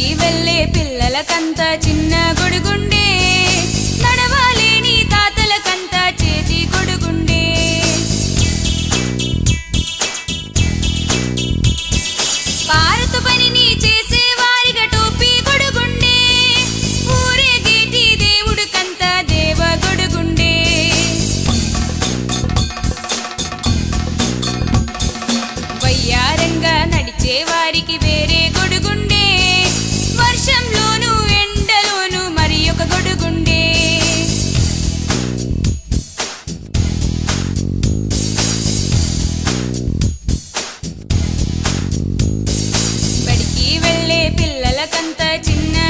బడికి వెళ్ళే పిల్లలకంతా చిన్న గొడుగుండే నడవాలేని తాతలకంతా చేతి గొడుగుండే పారత పనిని చేసే వారిగా టోపీ గొడుగుండే ఊరేగేటి దేవుడు కంత దేవ గొడుగుండే వయ్యారంగా నడిచే వారికి వేరే గొడుగుండే వర్షంలోను ఎండలోను మరి ఒక గొడుగుండే బడికి వెళ్ళే పిల్లలకంతా చిన్న